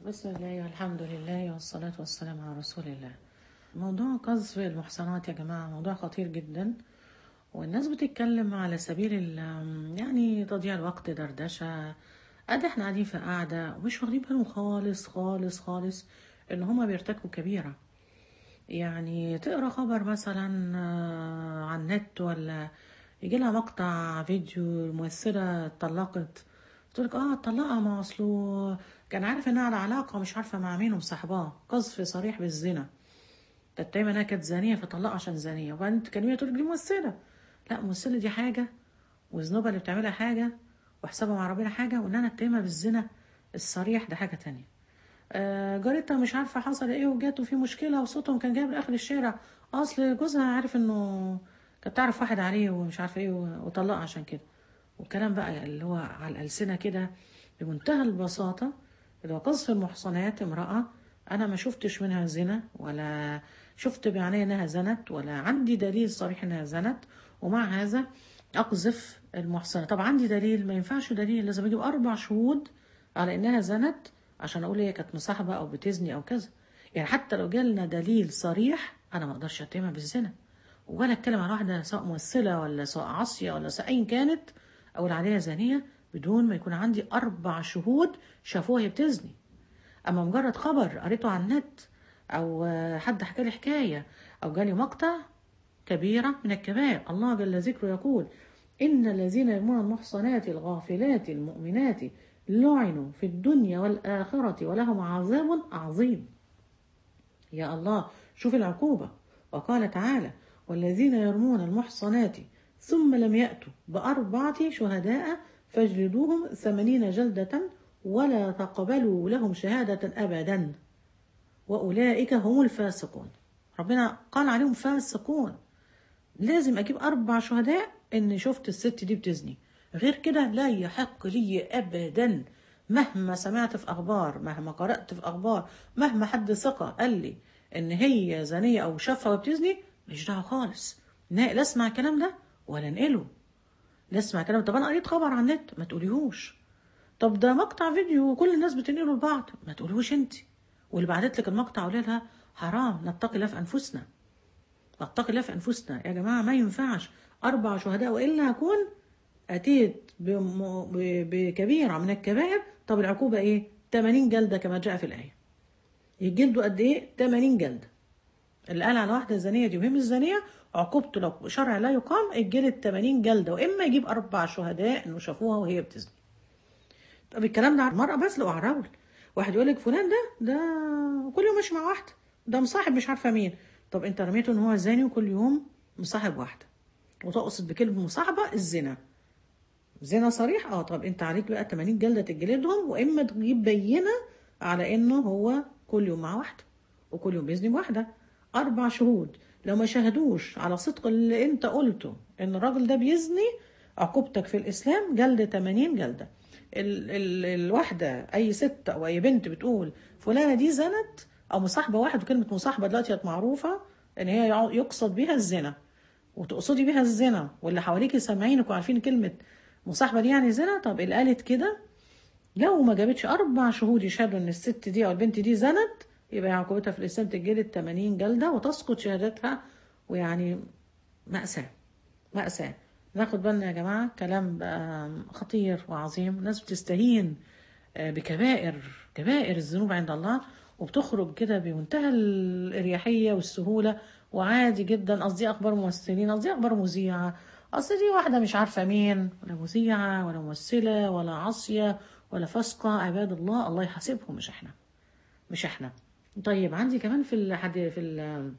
بسم الله والحمد لله والصلاة والسلام على رسول الله موضوع قذف المحصنات يا جماعة موضوع خطير جدا والناس بتتكلم على سبيل ال- يعني تضييع الوقت دردشة ادي احنا قاعدين في قاعدة ومش واخدين بالهم خالص خالص خالص ان هما بيرتكبوا كبيرة يعني تقرا خبر مثلا آه، على النت ولا يجي لها مقطع فيديو الممثلة اتطلقت تقول لك اه اتطلقها ما اصله كان عارف انها على علاقة مش عارفة مع مين ومصاحباه قذف صريح بالزنا تتهم انها كانت زانية فطلقها عشان زانية وبعدين تكلميها تقول لك دي ممثلة لا الممثلة دي حاجة وذنوبها اللي بتعملها حاجة وحسابها مع ربنا حاجة وان انا اتهمها بالزنا الصريح ده حاجة تانية آه، جارتها مش عارفة حصل ايه وجات وفي مشكلة وصوتهم كان جايب لآخر الشارع اصل جوزها عارف انه كانت تعرف واحد عليه ومش عارفة ايه و- وطلقها عشان كده والكلام بقى اللي هو على الألسنة كده بمنتهى البساطة اللي هو قذف المحصنات امرأة أنا ما شفتش منها زنا ولا شفت بعيني إنها زنت ولا عندي دليل صريح إنها زنت ومع هذا أقذف المحصنة طب عندي دليل ما ينفعش دليل لازم أجيب أربع شهود على إنها زنت عشان أقول هي كانت مصاحبة أو بتزني أو كذا يعني حتى لو جالنا دليل صريح أنا ما أقدرش أتهمها بالزنا ولا أتكلم عن واحدة سواء ممثلة ولا سواء عاصية ولا سواء أيا كانت أقول عليها زانية بدون ما يكون عندي أربع شهود شافوها هي بتزني أما مجرد خبر قريته على النت أو آه، حد حكى لي حكاية أو جالي مقطع كبيرة من الكبائر الله جل ذكره يقول إن الذين يرمون المحصنات الغافلات المؤمنات لعنوا في الدنيا والآخرة ولهم عذاب عظيم يا الله شوف العقوبة وقال تعالى والذين يرمون المحصنات ثم لم يأتوا بأربعة شهداء فاجلدوهم ثمانين جلدة ولا تقبلوا لهم شهادة أبدا وأولئك هم الفاسقون ربنا قال عليهم فاسقون لازم أجيب أربع شهداء إن شفت الست دي بتزني غير كده لا يحق لي أبدا مهما سمعت في أخبار مهما قرأت في أخبار مهما حد ثقة قال لي إن هي زانية أو شافها وبتزني مش دعوة خالص لا لا أسمع الكلام ده ولا انقله لا أسمع الكلام طب أنا قريت خبر على النت ما تقوليهوش طب ده مقطع فيديو وكل الناس بتنقله لبعض ما تقولهوش انت واللي بعتت لك المقطع قولي لها حرام نتقي الله في انفسنا نتقي الله في انفسنا يا جماعه ما ينفعش اربع شهداء والا هكون اتيت بم- ب- بكبيره من الكبائر طب العقوبه ايه 80 جلده كما جاء في الايه يجلدوا قد ايه 80 جلده اللي قال على واحده زانيه دي وهي مش زانيه عقوبته لو شرع لا يقام الجلد 80 جلده واما يجيب اربع شهداء انه شافوها وهي بتزني طب الكلام ده على المرأة بس لو على الرجل واحد يقول لك فلان ده ده كل يوم ماشي مع واحدة ده مصاحب مش عارفة مين طب انت رميته ان هو زاني وكل يوم مصاحب واحدة وتقصد بكلمة مصاحبة الزنا زنا صريح اه طب انت عليك بقى 80 جلدة تجلدهم واما تجيب بينة على انه هو كل يوم مع واحدة وكل يوم بيزني بواحدة اربع شهود لو ما شهدوش على صدق اللي انت قلته ان الراجل ده بيزني عقوبتك في الاسلام جلد 80 جلدة ال ال الواحدة اي ست او اي بنت بتقول فلانة دي زنت او مصاحبة واحد وكلمة مصاحبة دلوقتي بقت معروفة ان هي يع- يقصد بيها الزنا وتقصدي بيها الزنا واللي حواليكي سامعينك وعارفين كلمة مصاحبة دي يعني زنا طب اللي قالت كده لو ما جابتش أربع شهود يشهدوا إن الست دي أو البنت دي زنت يبقى عقوبتها في الإسلام تتجلد 80 جلدة وتسقط شهادتها ويعني مأساة مأساة ناخد بالنا يا جماعة كلام بقى خطير وعظيم الناس بتستهين آه، بكبائر كبائر الذنوب عند الله وبتخرج كده بمنتهى الإريحية والسهولة وعادي جدا قصدي أخبار ممثلين قصدي أخبار مذيعة أصل دي واحدة مش عارفة مين ولا مذيعة ولا ممثلة ولا عاصية ولا فاسقة عباد الله الله يحاسبهم مش احنا مش احنا طيب عندي كمان في الحديث في ال-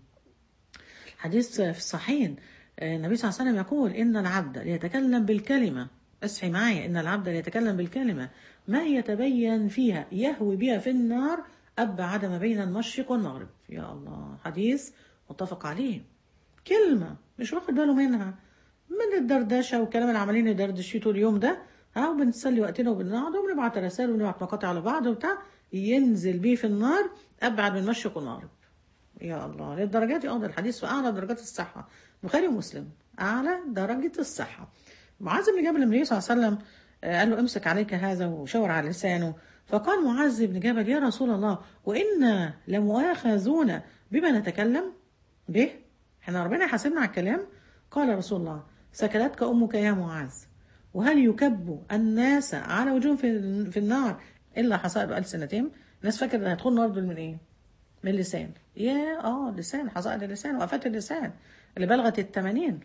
حديث في الصحيحين آه، النبي صلى الله عليه وسلم يقول إن العبد ليتكلم بالكلمة اصحي معايا إن العبد ليتكلم بالكلمة ما يتبين فيها يهوي بها في النار أبعد ما بين المشرق والمغرب يا الله حديث متفق عليه كلمة مش واخد باله منها من الدردشة والكلام اللي عمالين ندردش فيه طول اليوم ده ها وبنسلي وقتنا وبنقعد وبنبعت رسائل وبنبعت مقاطع على بعض وبتاع ينزل بيه في النار أبعد من المشرق والمغرب يا الله للدرجات اه ده الحديث في اعلى درجات الصحه بخاري ومسلم اعلى درجه الصحه معاذ بن جبل النبي صلى الله عليه وسلم آه، قال له امسك عليك هذا وشاور على لسانه فقال معاذ بن جبل يا رسول الله وإنا لمؤاخذون بما نتكلم به احنا ربنا يحاسبنا على الكلام قال رسول الله سكلتك أمك يا معاذ وهل يكب الناس على وجوههم في, في النار إلا حصائد ألسنتهم الناس فاكر إنها هتدخل النار دول من إيه؟ من اللسان يا اه لسان حصائد اللسان وآفات اللسان اللي بلغت الثمانين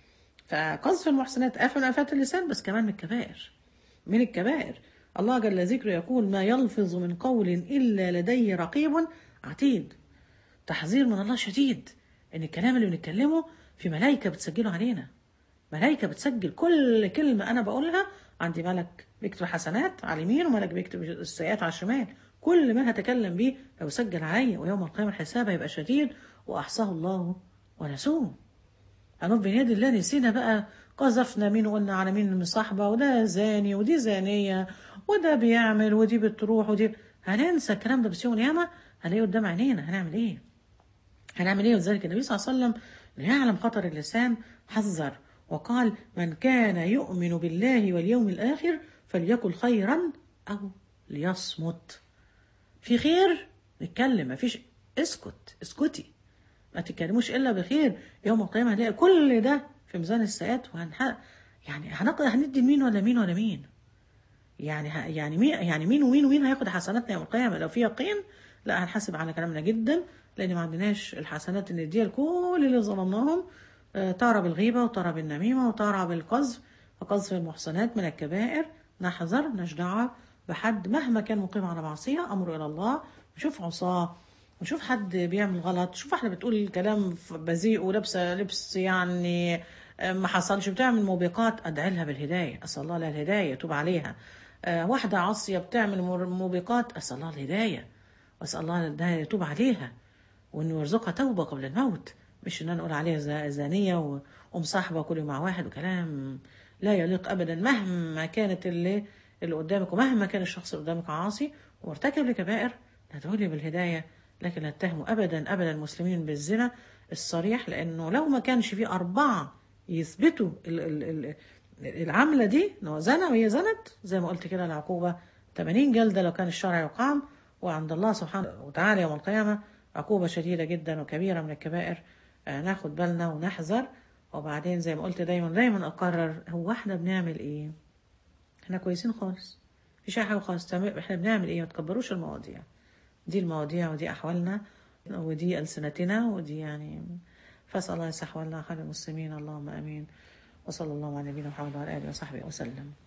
فقذف المحسنات آفة من آفات اللسان بس كمان من الكبائر من الكبائر الله جل ذكره يقول ما يلفظ من قول إلا لديه رقيب عتيد تحذير من الله شديد إن الكلام اللي بنتكلمه في ملائكة بتسجله علينا ملائكة بتسجل كل كلمة أنا بقولها عندي ملك بيكتب حسنات على اليمين وملك بيكتب السيئات على الشمال كل ما هتكلم بيه لو سجل عليا ويوم القيامة الحساب هيبقى شديد وأحصاه الله ونسوه هنقف بين يد الله نسينا بقى قذفنا مين وقلنا على مين مصاحبة وده زاني ودي زانية وده بيعمل ودي بتروح ودي هننسى الكلام ده بس يوم القيامة هنلاقيه قدام عينينا هنعمل ايه؟ هنعمل ايه ولذلك النبي صلى الله عليه وسلم ليعلم خطر اللسان حذر وقال من كان يؤمن بالله واليوم الآخر فليقل خيرا أو ليصمت في خير نتكلم مفيش اسكت اسكتي ما تتكلموش الا بخير يوم القيامه هنلاقي كل ده في ميزان السيئات وهنح يعني هنق... هندي مين ولا مين ولا مين يعني ه... يعني مين يعني مين ومين ومين هياخد حسناتنا يوم القيامه لو في يقين لا هنحاسب على كلامنا جدا لان ما عندناش الحسنات اللي نديها لكل اللي ظلمناهم آه، تارة بالغيبه وتارة بالنميمه وتارة بالقذف فقذف المحصنات من الكبائر نحذر نجدع بحد مهما كان مقيم على معصيه امره الى الله نشوف عصاه نشوف حد بيعمل غلط شوف واحدة بتقول كلام بذيء ولابسة لبس يعني آه، ما حصلش بتعمل موبقات أدعي لها بالهداية أسأل الله لها الهداية توب عليها آه، واحدة عاصية بتعمل مر- موبقات أسأل الله الهداية وأسأل الله الهداية يتوب عليها وإنه يرزقها توبة قبل الموت مش إن أنا أقول عليها ز- زانية و- ومصاحبة كل يوم مع واحد وكلام لا يليق أبدا مهما كانت اللي اللي قدامك ومهما كان الشخص اللي قدامك عاصي ومرتكب لكبائر ندعو لي بالهداية لكن لا تتهموا أبدا أبدا المسلمين بالزنا الصريح لأنه لو ما كانش في أربعة يثبتوا ال- ال- ال- العملة دي إنه زنى وهي زنت زي ما قلت كده العقوبة 80 جلدة لو كان الشرع يقام وعند الله سبحانه وتعالى يوم القيامة عقوبة شديدة جدا وكبيرة من الكبائر آه، ناخد بالنا ونحذر وبعدين زي ما قلت دايما دايما أقرر هو احنا بنعمل ايه احنا كويسين خالص مفيش أي حاجة خالص تمام احنا بنعمل ايه ما تكبروش المواضيع دي المواضيع ودي أحوالنا ودي ألسنتنا ودي يعني فأسأل الله يصح والله خير المسلمين اللهم آمين وصلى الله على نبينا محمد وعلى آله وصحبه وسلم